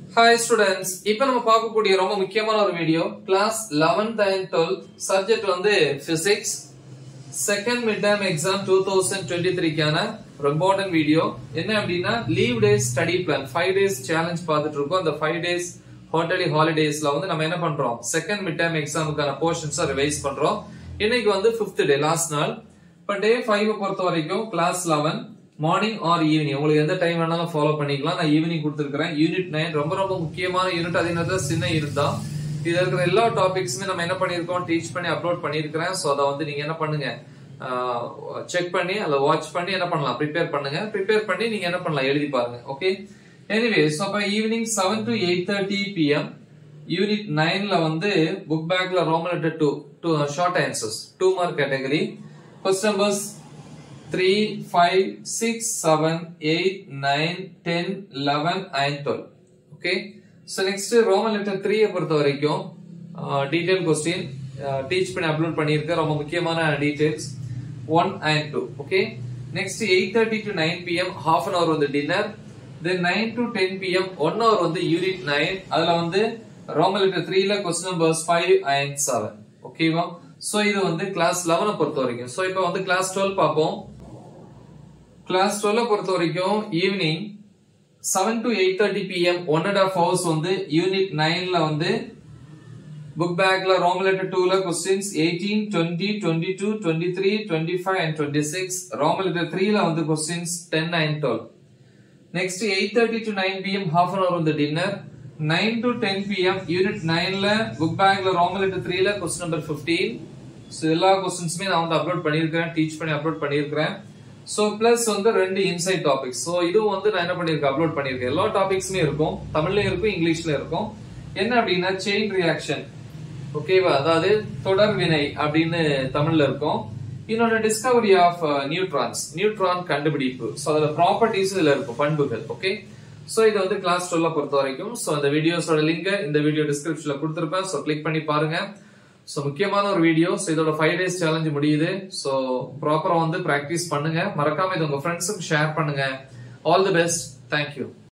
hi students இப்போ நம்ம பார்க்கக்கூடிய ரொம்ப முக்கியமான ஒரு video class 11th and 12th subject வந்து physics second mid term exam two thousand twenty த்ரீக்கான ஒரு இம்பார்ட்டன்ட் வீடியோ என்ன அப்படின்னா leave days study plan five days challenge பார்த்துட்டு இருக்கோம் அந்த ஃபைவ் டேஸ் குவார்டர்லி ஹாலிடேஸ்ல வந்து நம்ம என்ன பண்றோம் செகண்ட் மிட் டேர்ம் எக்ஸாமுக்கான போர்ஷன்ஸை ரிவைஸ் பண்றோம் இன்னைக்கு வந்து ஃபிஃப்த் டே லாஸ்ட் நாள் இப்போ டே ஃபைவ் பொறுத்த வரைக்கும் class eleven morning or evening உங்களுக்கு எந்த டைம் வேணாலும் ஃபாலோ பண்ணிக்கலாம் நான் ஈவினிங் கொடுத்துருக்கிறேன் யூனிட் நைன் ரொம்ப ரொம்ப முக்கியமான யூனிட் அதே நேரத்தில் சின்ன யூனிட் தான் இதுல இருக்கிற எல்லா டாபிக்ஸுமே நம்ம என்ன பண்ணியிருக்கோம் டீச் பண்ணி அப்லோட் பண்ணியிருக்கிறேன் ஸோ அதை வந்து நீங்க என்ன பண்ணுங்க செக் பண்ணி அதை வாட்ச் பண்ணி என்ன பண்ணலாம் ப்ரிப்பேர் பண்ணுங்க ப்ரிப்பேர் பண்ணி நீங்க என்ன பண்ணலாம் எழுதி பாருங்க ஓகே எனிவே ஸோ அப்போ evening seven to eight thirty PM unit நைன்ல வந்து புக் பேக்ல Roman letter two two short answers two mark category first numbers three five six seven eight nine ten eleven and twelve okay so next Roman letter த்ரீயை பொறுத்த வரைக்கும் detail question teach பண்ணி upload பண்ணியிருக்கேன் ரொம்ப முக்கியமான details one and two okay next eight thirty to nine PM half an hour வந்து dinner then nine to ten PM one hour வந்து unit nine அதுல வந்து ரோமன் லெட்டர் த்ரீல question numbers five and seven ஓகேவா so இது வந்து class லெவனை பொறுத்த வரைக்கும் சோ இப்போ வந்து கிளாஸ் டுவெல் பார்ப்போம் கிளாஸ் டுவெல்ல பொறுத்த வரைக்கும் evening seven to eight thirty PM one and half hours வந்து யூனிட் நைன்ல வந்து புக் பேக்ல ரோம் லெட்டர் டூல questions eighteen twenty twenty two twenty three twenty five and twenty six Roman letter த்ரீல வந்து questions ten and twelve next eight thirty to nine PM half an hour வந்து dinner nine to ten PM unit நைன்ல book பேக்ல Roman letter த்ரீல question number fifteen so எல்லா கொஸ்டின்ஸுமே நான் வந்து அப்லோட் பண்ணியிருக்கிறேன் டீச் பண்ணி அப்லோட் பண்ணியிருக்கிறேன் ஸோ பிளஸ் வந்து ரெண்டு இன்சைட் டாபிக்ஸ் ஸோ இதுவும் வந்து நான் என்ன பண்ணியிருக்கேன் அப்லோட் பண்ணியிருக்கேன் எல்லா டாபிக்ஸுமே இருக்கும் தமிழ்லயும் இருக்கும் இங்கிலீஷ்ல இருக்கும் என்ன அப்படின்னா செயின் ரியாக்ஷன் ஓகேவா அதாவது தொடர் வினை அப்படின்னு தமிழ்ல இருக்கும் இன்னொன்று டிஸ்கவரி ஆஃப் நியூட்ரான்ஸ் நியூட்ரான் கண்டுபிடிப்பு ஸோ அதோட ப்ராப்பர்ட்டிஸ் இதுல இருக்கும் பண்புகள் ஓகே ஸோ இது வந்து கிளாஸ் டுவெல்ல பொறுத்த வரைக்கும் ஸோ இந்த வீடியோஸோட லிங்க் இந்த வீடியோ டிஸ்கிரிப்ஷன்ல கொடுத்துருப்பேன் ஸோ கிளிக் பண்ணி பாருங்க ஸோ முக்கியமான ஒரு வீடியோ ஸோ இதோட ஃபைவ் டேஸ் சேலஞ்ச் முடியுது ஸோ ப்ராப்பரா வந்து ப்ராக்டிஸ் பண்ணுங்க மறக்காம இது உங்க ஃப்ரெண்ட்ஸுக்கு ஷேர் பண்ணுங்க ஆல் தி பெஸ்ட் தேங்க்யூ